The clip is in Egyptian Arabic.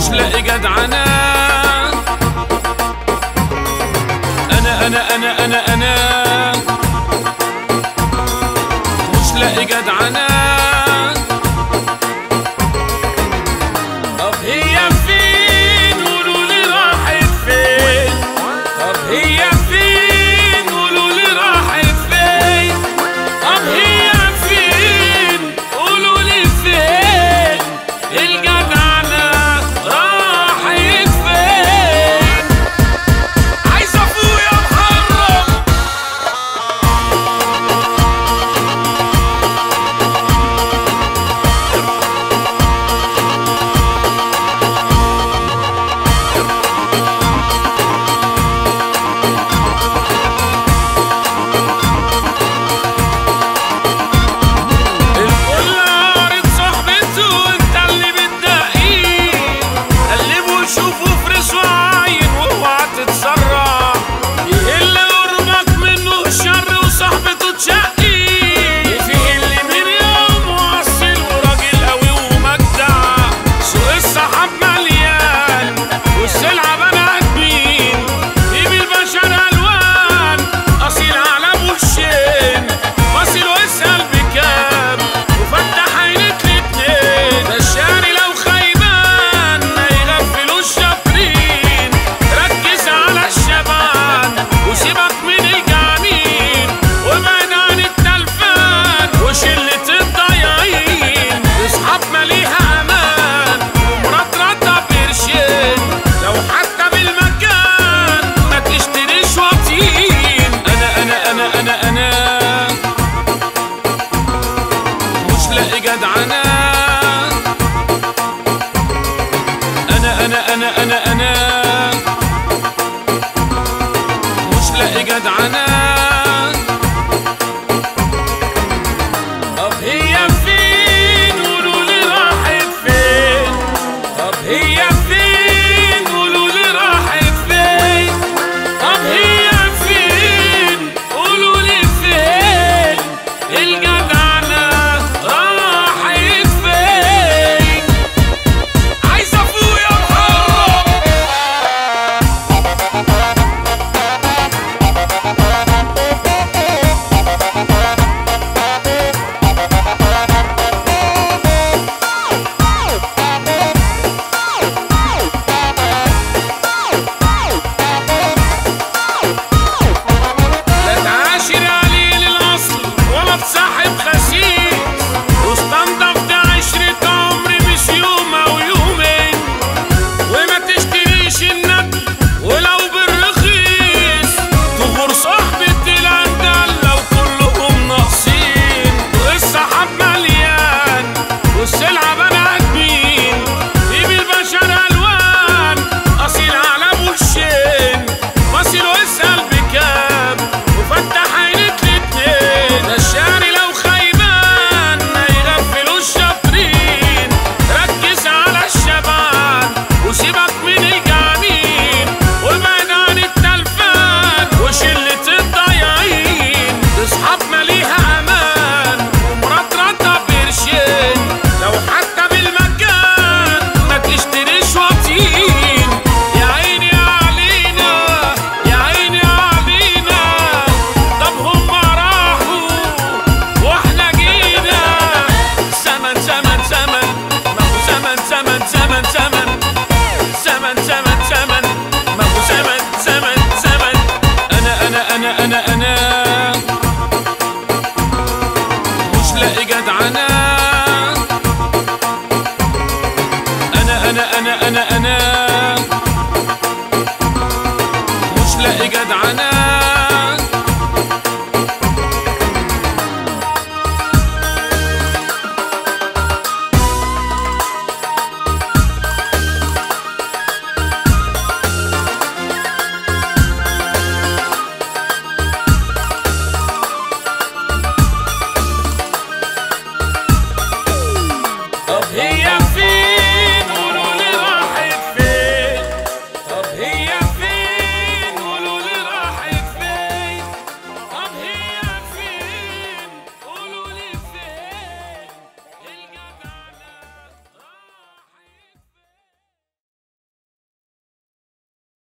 مش لاقي جدعنة انا انا انا انا انا مش لاقي جدعنة طب هي فين قولوا لي راحت فين طب هي فين قولوا لي راحت فين طب هي فين قولوا لي فين الجدعنة راحت فين عايز افوق يا محرم الكل عارض صحبته وانت اللي بتدقيه قلبوا شوفوا فرسوا عاين واوعى تتسرع يقل قربك منه الشر وصاحبته تشقي في اللي من يوم مؤصل وراجل قوي ومجدع سوق السحاب مليان والسلعة بني ادمين جيب البشر الوان اصيل على بوشين فاصل واسال بكام وفتح عينك الاتنين ده الشاري لو خيبان ما يغفلوش شاطرين ركز على الشبان وسيبك من الجعانين وابعد عن التلفان وشلة الضايعين اصحاب ماليها امان ومرات راتها بقرشين لو حتى بالمكان ما تشتريش وطين انا انا انا انا انا مش لاقي جدعنة أنا أنا أنا أنا أنا مش لاقي جدعنة طب هي فين قولوا لي راحت فين طب هي فين قولوا لي راحت فين طب هي فين قولوا لي فين الجدعنة راحت فين عايز افوق يا محرم لا تعاشر عليل الاصل ولا تصاحب خسيس واستنضف ده عشرة عمر مش يوم او يومين وما تشتريش النقل ولو بالرخيص تغور صاحبة العندل لو كلهم ناقصين والسحاب مليان والسلعة بني ادمين جيب البشر الوان اصيل على بوشين فاصل واسال بكام وفتح عينك الاتنين ده الشاري لو خيبان ما يغفلوش شاطرين ركز على الشبان وسيبك من الجعانين وابعد عن التلفان وشلة الضايعين اصحاب ماليها امان ومرات راتها بقرشين لو حتى بالمكان ما تشتريش وطين يا عيني علينا يا عيني علينا طب هم راحوا واحنا جينا زمن زمن زمن ما هو زمن زمن زمن زمن زمن زمن زمن ما هو زمن زمن زمن انا انا انا انا انا مش لاقي جدعنة انا انا انا انا